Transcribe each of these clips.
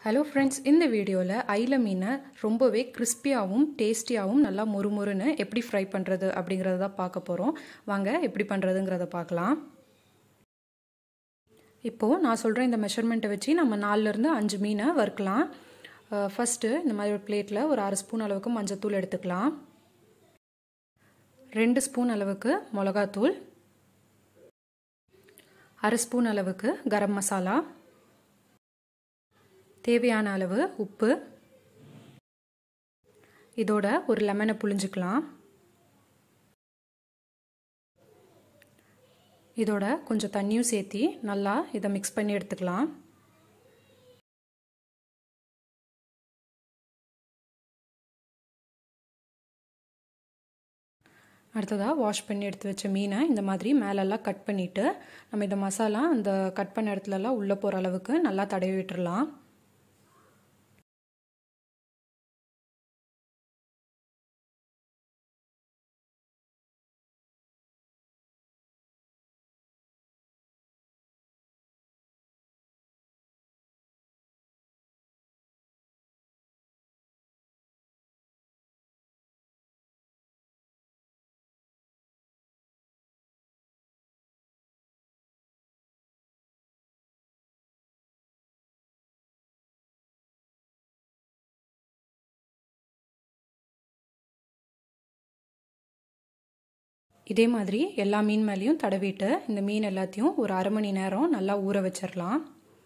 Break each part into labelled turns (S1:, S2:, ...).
S1: hello friends இந்த வீடியோவில் ஐல மீனை ரொம்பவே கிறிஸ்பியாகவும் டேஸ்டியாகவும் நல்லா மொறுமொறுன்னு எப்படி ஃப்ரை பண்ணுறது அப்படிங்கிறத தான் பார்க்க போகிறோம் வாங்க எப்படி பண்ணுறதுங்கிறத பார்க்கலாம் இப்போது நான் சொல்கிற இந்த மெஷர்மெண்ட்டை வச்சு நம்ம நாலுலேருந்து அஞ்சு மீனை வறுக்கலாம் ஃபஸ்ட்டு இந்த மாதிரி ஒரு பிளேட்டில் ஒரு அரை ஸ்பூன் அளவுக்கு மஞ்சத்தூள் எடுத்துக்கலாம் ரெண்டு ஸ்பூன் அளவுக்கு மிளகாத்தூள் அரை ஸ்பூன் அளவுக்கு கரம் மசாலா தேவையான அளவு உப்பு இதோட ஒரு லெமனை புழிஞ்சுக்கலாம் இதோட கொஞ்சம் தண்ணியும் சேர்த்தி நல்லா இதை மிக்ஸ் பண்ணி எடுத்துக்கலாம் அடுத்ததாக வாஷ் பண்ணி எடுத்து வச்ச மீனை இந்த மாதிரி மேலெல்லாம் கட் பண்ணிவிட்டு நம்ம இந்த மசாலா அந்த கட் பண்ண இடத்துலலாம் உள்ளே போகிற அளவுக்கு நல்லா தடவி விட்டுடலாம் இதே மாதிரி எல்லா மீன் மேலேயும் தடவிட்டு இந்த மீன் எல்லாத்தையும் ஒரு அரை மணி நேரம் நல்லா ஊற வச்சிடலாம்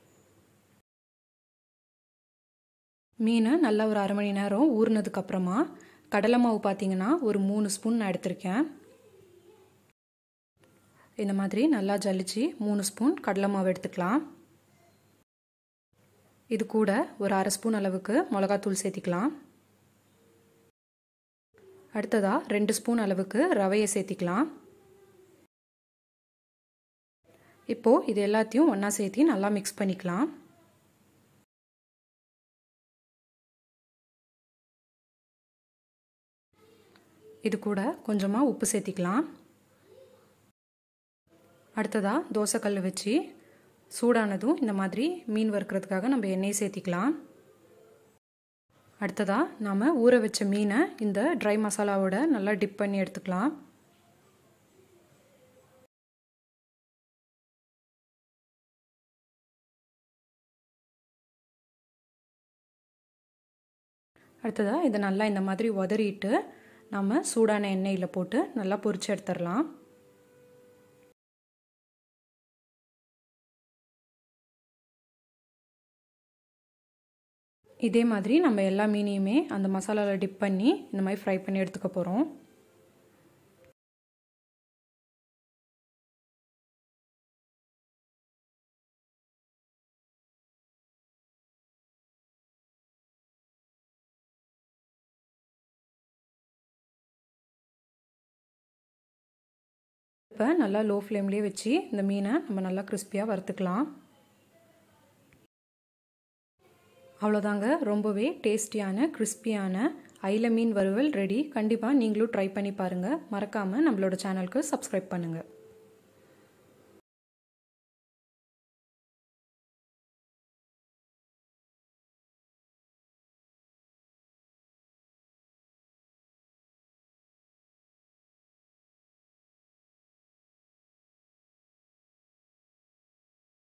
S1: மீன் நல்லா ஒரு அரை மணி நேரம் ஊறினதுக்கப்புறமா கடலை மாவு பார்த்தீங்கன்னா ஒரு மூணு ஸ்பூன் நான் எடுத்திருக்கேன் இந்த மாதிரி நல்லா ஜலிச்சு மூணு ஸ்பூன் கடலை மாவு எடுத்துக்கலாம் இது கூட ஒரு அரை ஸ்பூன் அளவுக்கு மிளகாத்தூள் சேர்த்திக்கலாம் அடுத்ததாக ரெண்டு ஸ்பூன் அளவுக்கு ரவையை சேர்த்திக்கலாம் இப்போது இது எல்லாத்தையும் ஒன்றா சேர்த்தி நல்லா மிக்ஸ் பண்ணிக்கலாம் இது கூட கொஞ்சமாக உப்பு சேர்த்திக்கலாம் அடுத்ததாக தோசைக்கல் வச்சு சூடானதும் இந்த மாதிரி மீன் வறுக்கிறதுக்காக நம்ம எண்ணெய் சேர்த்திக்கலாம் அடுத்ததாக நாம் ஊற வச்ச மீனை இந்த ட்ரை மசாலாவோட நல்லா டிப் பண்ணி எடுத்துக்கலாம் அடுத்ததாக இதை நல்லா இந்த மாதிரி உதறிட்டு நம்ம சூடான எண்ணெயில் போட்டு நல்லா பொரிச்சு எடுத்துடலாம் இதே மாதிரி நம்ம எல்லா மீனையுமே அந்த மசாலாவில் டிப் பண்ணி இந்த மாதிரி ஃப்ரை பண்ணி எடுத்துக்க போகிறோம் இப்போ நல்லா லோ ஃப்ளேம்லேயே வச்சு இந்த மீனை நம்ம நல்லா கிறிஸ்பியாக வறுத்துக்கலாம் அவ்வளோதாங்க ரொம்பவே டேஸ்டியான கிறிஸ்பியான ஐல மீன் வறுவல் ரெடி கண்டிப்பாக நீங்களும் ட்ரை பண்ணி பாருங்கள் மறக்காமல் நம்மளோட சேனலுக்கு சப்ஸ்கிரைப் பண்ணுங்கள்